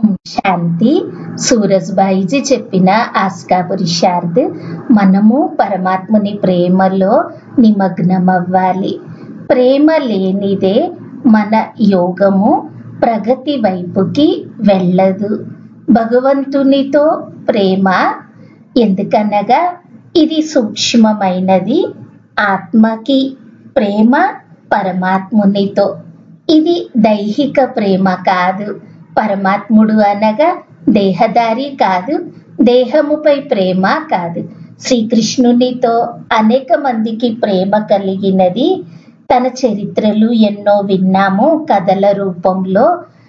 ఓం శాంతి సూరజ్బాయిజీ చెప్పిన ఆస్కాపురి శారద్ మనము పరమాత్ముని ప్రేమలో నిమగ్నమవ్వాలి ప్రేమ లేనిదే మన యోగము ప్రగతి వైపుకి వెళ్ళదు భగవంతునితో ప్రేమ ఎందుకనగా ఇది సూక్ష్మమైనది ఆత్మకి ప్రేమ పరమాత్మునితో ఇది దైహిక ప్రేమ కాదు పరమాత్ముడు అనగా దేహదారి కాదు దేహముపై ప్రేమ కాదు శ్రీకృష్ణునితో అనేక మందికి ప్రేమ కలిగినది తన చరిత్రలు ఎన్నో విన్నాము కథల రూపంలో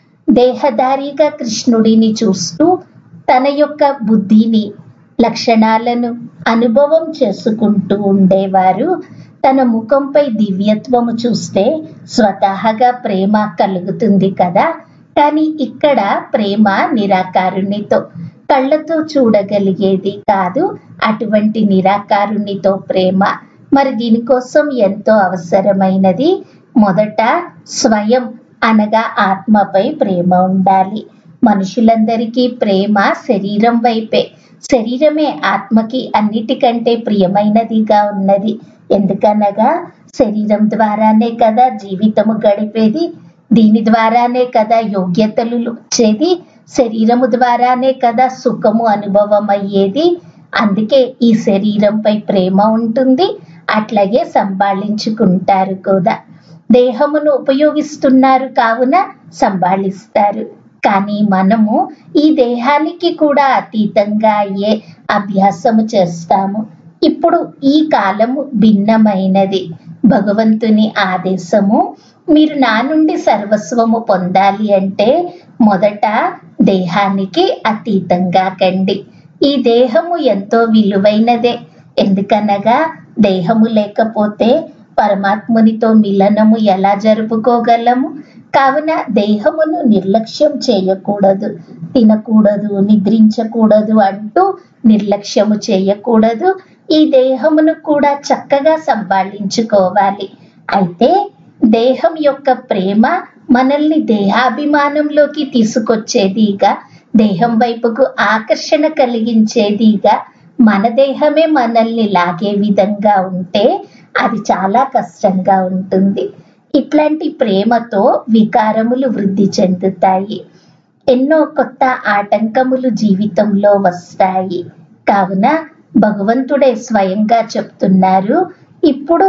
దేహదారిగా కృష్ణుడిని చూస్తూ తన యొక్క బుద్ధిని లక్షణాలను అనుభవం చేసుకుంటూ ఉండేవారు తన ముఖంపై దివ్యత్వము చూస్తే స్వతహాగా ప్రేమ కలుగుతుంది కదా కానీ ఇక్కడ ప్రేమ నిరాకారునితో కళ్ళతో చూడగలిగేది కాదు అటువంటి నిరాకారునితో ప్రేమ మరి దీనికోసం ఎంతో అవసరమైనది మొదట స్వయం అనగా ఆత్మపై ప్రేమ ఉండాలి మనుషులందరికీ ప్రేమ శరీరం వైపే శరీరమే ఆత్మకి అన్నిటికంటే ప్రియమైనదిగా ఉన్నది ఎందుకనగా శరీరం ద్వారానే కదా జీవితము గడిపేది దీని ద్వారానే కదా యోగ్యతలు వచ్చేది శరీరము ద్వారానే కదా సుఖము అనుభవం అయ్యేది అందుకే ఈ శరీరంపై ప్రేమ ఉంటుంది అట్లాగే సంభాళించుకుంటారు కూడా దేహమును ఉపయోగిస్తున్నారు కావున సంభాళిస్తారు కానీ మనము ఈ దేహానికి కూడా అతీతంగా అయ్యే అభ్యాసము చేస్తాము ఇప్పుడు ఈ కాలము భిన్నమైనది భగవంతుని ఆదేశము మీరు నా నుండి సర్వస్వము పొందాలి అంటే మొదట దేహానికి అతీతంగా కండి ఈ దేహము ఎంతో విలువైనదే ఎందుకనగా దేహము లేకపోతే పరమాత్మునితో మిలనము ఎలా జరుపుకోగలము కావున దేహమును నిర్లక్ష్యం చేయకూడదు తినకూడదు నిద్రించకూడదు అంటూ నిర్లక్ష్యము చేయకూడదు ఈ దేహమును కూడా చక్కగా సంభాళించుకోవాలి అయితే దేహం యొక్క ప్రేమ మనల్ని దేహాభిమానంలోకి తీసుకొచ్చేదిగా దేహం వైపుకు ఆకర్షణ కలిగించేదిగా మన దేహమే మనల్ని లాగే విధంగా ఉంటే అది చాలా కష్టంగా ఉంటుంది ఇట్లాంటి ప్రేమతో వికారములు వృద్ధి చెందుతాయి ఎన్నో కొత్త ఆటంకములు జీవితంలో వస్తాయి కావున భగవంతుడే స్వయంగా చెప్తున్నారు ఇప్పుడు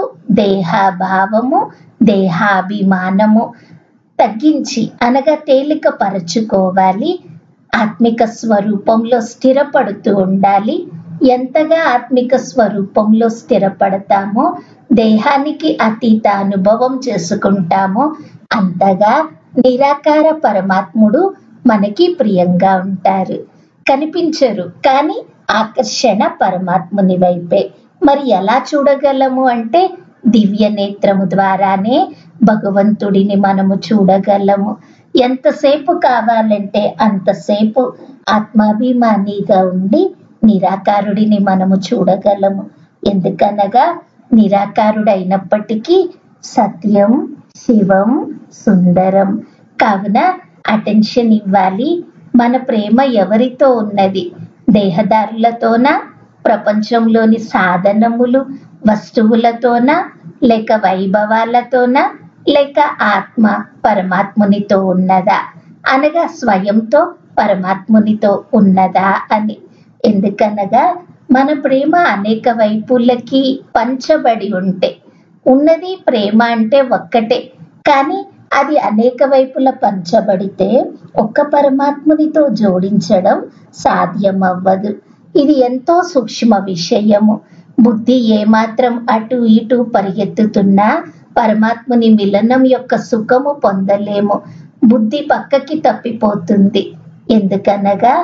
దేహాభావము దేహాభిమానము తగ్గించి అనగా తేలిక పరచుకోవాలి ఆత్మిక స్వరూపంలో స్థిరపడుతూ ఉండాలి ఎంతగా ఆత్మిక స్వరూపంలో స్థిరపడతామో దేహానికి అతీత అనుభవం చేసుకుంటామో అంతగా నిరాకార పరమాత్ముడు మనకి ప్రియంగా ఉంటారు కనిపించరు కానీ ఆకర్షణ పరమాత్ముని వైపే మరి ఎలా చూడగలము అంటే దివ్య నేత్రము ద్వారానే భగవంతుడిని మనము చూడగలము ఎంతసేపు కావాలంటే అంతసేపు ఆత్మాభిమానిగా ఉండి నిరాకారుడిని మనము చూడగలము ఎందుకనగా నిరాకారుడైనప్పటికీ సత్యం శివం సుందరం కావున అటెన్షన్ ఇవ్వాలి మన ప్రేమ ఎవరితో ఉన్నది దేహదారులతోన ప్రపంచంలోని సాధనములు వస్తువులతోన లేక వైభవాలతోన లేక ఆత్మ పరమాత్మునితో ఉన్నదా అనగా స్వయంతో పరమాత్మునితో ఉన్నదా అని ఎందుకనగా మన ప్రేమ అనేక వైపులకి పంచబడి ఉంటే ఉన్నది ప్రేమ అంటే ఒక్కటే కానీ అది అనేక వైపుల పంచబడితే ఒక్క పరమాత్మునితో జోడించడం సాధ్యం అవ్వదు ఇది ఎంతో సూక్ష్మ విషయము బుద్ధి ఏమాత్రం అటు ఇటు పరిగెత్తుతున్నా పరమాత్ముని మిలనం యొక్క సుఖము పొందలేము బుద్ధి పక్కకి తప్పిపోతుంది ఎందుకనగా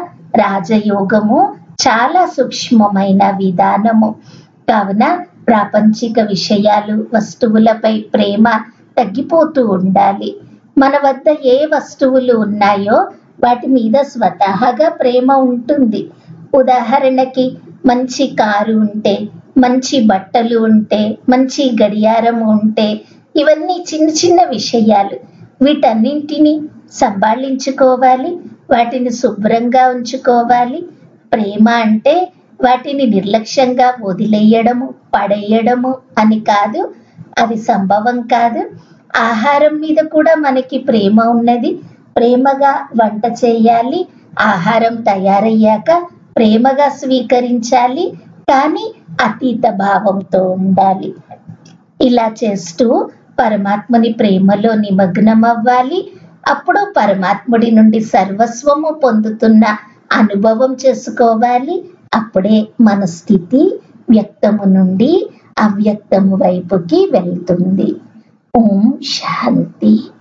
రాజయోగము చాలా సూక్ష్మమైన విధానము కావున ప్రాపంచిక విషయాలు వస్తువులపై ప్రేమ తగ్గిపోతూ ఉండాలి మన వద్ద ఏ వస్తువులు ఉన్నాయో వాటి మీద స్వతహాగా ప్రేమ ఉంటుంది ఉదాహరణకి మంచి కారు ఉంటే మంచి బట్టలు ఉంటే మంచి గడియారం ఉంటే ఇవన్నీ చిన్న చిన్న విషయాలు వీటన్నింటినీ సంభాళించుకోవాలి వాటిని శుభ్రంగా ఉంచుకోవాలి ప్రేమ అంటే వాటిని నిర్లక్ష్యంగా వదిలేయడము పడేయడము అని కాదు అది సంభవం కాదు ఆహారం మీద కూడా మనకి ప్రేమ ఉన్నది ప్రేమగా వంట చేయాలి ఆహారం తయారయ్యాక ప్రేమగా స్వీకరించాలి కానీ అతీత భావంతో ఉండాలి ఇలా చేస్తూ పరమాత్మని ప్రేమలో నిమగ్నం అవ్వాలి అప్పుడు పరమాత్ముడి నుండి సర్వస్వము పొందుతున్న అనుభవం చేసుకోవాలి అప్పుడే మన స్థితి వ్యక్తము నుండి అవ్యక్తము వైపుకి వెళ్తుంది ఓం శాంతి